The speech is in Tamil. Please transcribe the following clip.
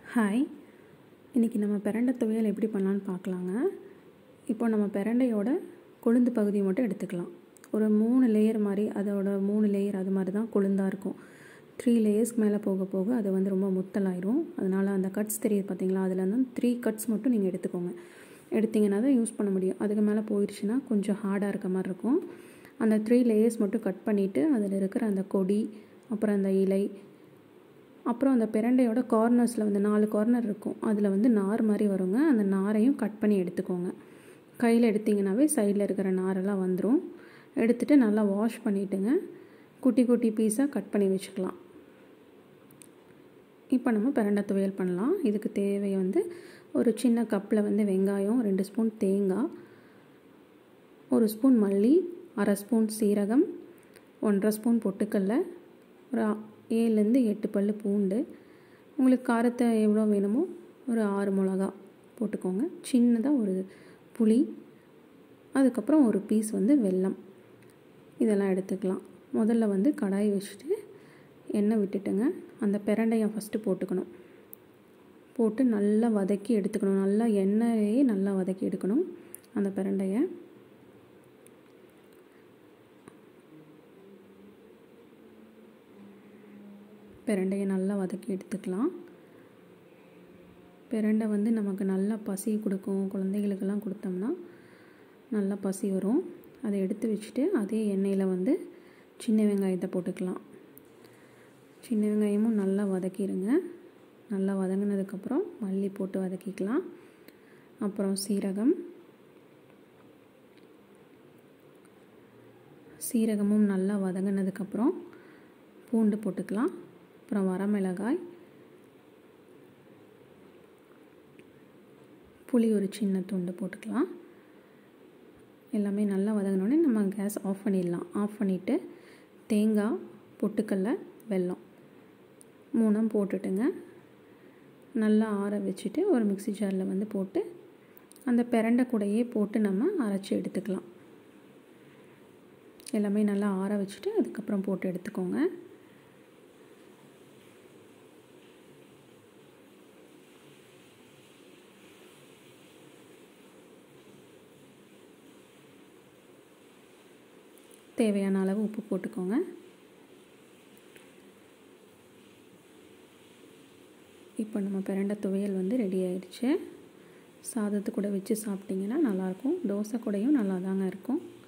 ஹாய் இன்றைக்கி நம்ம பிரண்டை துவையல் எப்படி பண்ணலான்னு பார்க்கலாங்க இப்போ நம்ம பிரண்டையோட கொழுந்து பகுதியை மட்டும் எடுத்துக்கலாம் ஒரு மூணு லேயர் மாதிரி அதோட மூணு லேயர் அது மாதிரி தான் கொழுந்தாக இருக்கும் த்ரீ லேயர்ஸ்க்கு மேலே போக போக அது வந்து ரொம்ப முத்தலாயிரும் அதனால் அந்த கட்ஸ் தெரியுது பார்த்தீங்களா அதில் வந்து த்ரீ கட்ஸ் மட்டும் நீங்கள் எடுத்துக்கோங்க எடுத்திங்கன்னா தான் யூஸ் பண்ண முடியும் அதுக்கு மேலே போயிடுச்சுன்னா கொஞ்சம் ஹார்டாக இருக்க மாதிரி இருக்கும் அந்த த்ரீ லேயர்ஸ் மட்டும் கட் பண்ணிவிட்டு அதில் இருக்கிற அந்த கொடி அப்புறம் அந்த இலை அப்புறம் அந்த பிரண்டையோட கார்னர்ஸில் வந்து நாலு கார்னர் இருக்கும் அதில் வந்து நார் மாதிரி வருங்க அந்த நாரையும் கட் பண்ணி எடுத்துக்கோங்க கையில் எடுத்திங்கனாவே சைடில் இருக்கிற நாரெல்லாம் வந்துடும் எடுத்துகிட்டு நல்லா வாஷ் பண்ணிவிட்டுங்க குட்டி குட்டி பீஸாக கட் பண்ணி வச்சுக்கலாம் இப்போ நம்ம பிரண்டை துவையல் பண்ணலாம் இதுக்கு தேவை வந்து ஒரு சின்ன கப்பில் வந்து வெங்காயம் ரெண்டு ஸ்பூன் தேங்காய் ஒரு ஸ்பூன் மல்லி அரை ஸ்பூன் சீரகம் ஒன்றரை ஸ்பூன் பொட்டுக்கடல ஒரு ஏழுலேருந்து எட்டு பல் பூண்டு உங்களுக்கு காரத்தை எவ்வளோ வேணுமோ ஒரு ஆறு மிளகா போட்டுக்கோங்க சின்னதாக ஒரு புளி அதுக்கப்புறம் ஒரு பீஸ் வந்து வெல்லம் இதெல்லாம் எடுத்துக்கலாம் முதல்ல வந்து கடாய் வச்சுட்டு எண்ணெய் விட்டுட்டுங்க அந்த பிரண்டையை ஃபஸ்ட்டு போட்டுக்கணும் போட்டு நல்லா வதக்கி எடுத்துக்கணும் நல்லா எண்ணெயே நல்லா வதக்கி எடுக்கணும் அந்த பிரண்டையை பிரண்டையை நல்லா வதக்கி எடுத்துக்கலாம் பிரண்டை வந்து நமக்கு நல்லா பசி கொடுக்கும் குழந்தைகளுக்கெல்லாம் கொடுத்தோம்னா நல்லா பசி வரும் அதை எடுத்து வச்சுட்டு அதே எண்ணெயில் வந்து சின்ன வெங்காயத்தை போட்டுக்கலாம் சின்ன வெங்காயமும் நல்லா வதக்கிடுங்க நல்லா வதங்கினதுக்கப்புறம் மல்லி போட்டு வதக்கிக்கலாம் அப்புறம் சீரகம் சீரகமும் நல்லா வதங்கினதுக்கப்புறம் பூண்டு போட்டுக்கலாம் அப்புறம் வரமிளகாய் புளி ஒரு சின்ன துண்டு போட்டுக்கலாம் எல்லாமே நல்லா வதங்கினோடனே நம்ம கேஸ் ஆஃப் பண்ணிடலாம் ஆஃப் பண்ணிவிட்டு தேங்காய் பொட்டுக்கடல வெல்லம் மூணும் போட்டுட்டுங்க நல்லா ஆற வச்சுட்டு ஒரு மிக்சி ஜாரில் வந்து போட்டு அந்த பிரண்டை கூடையே போட்டு நம்ம அரைச்சி எடுத்துக்கலாம் எல்லாமே நல்லா ஆற வச்சுட்டு அதுக்கப்புறம் போட்டு எடுத்துக்கோங்க தேவையான அளவு உப்பு போட்டுக்கோங்க இப்போ நம்ம பிரண்டை துவையல் வந்து ரெடி ஆயிடுச்சு சாதத்து கூட வச்சு சாப்பிட்டிங்கன்னா நல்லாயிருக்கும் தோசை கூடையும் நல்லா தாங்க இருக்கும்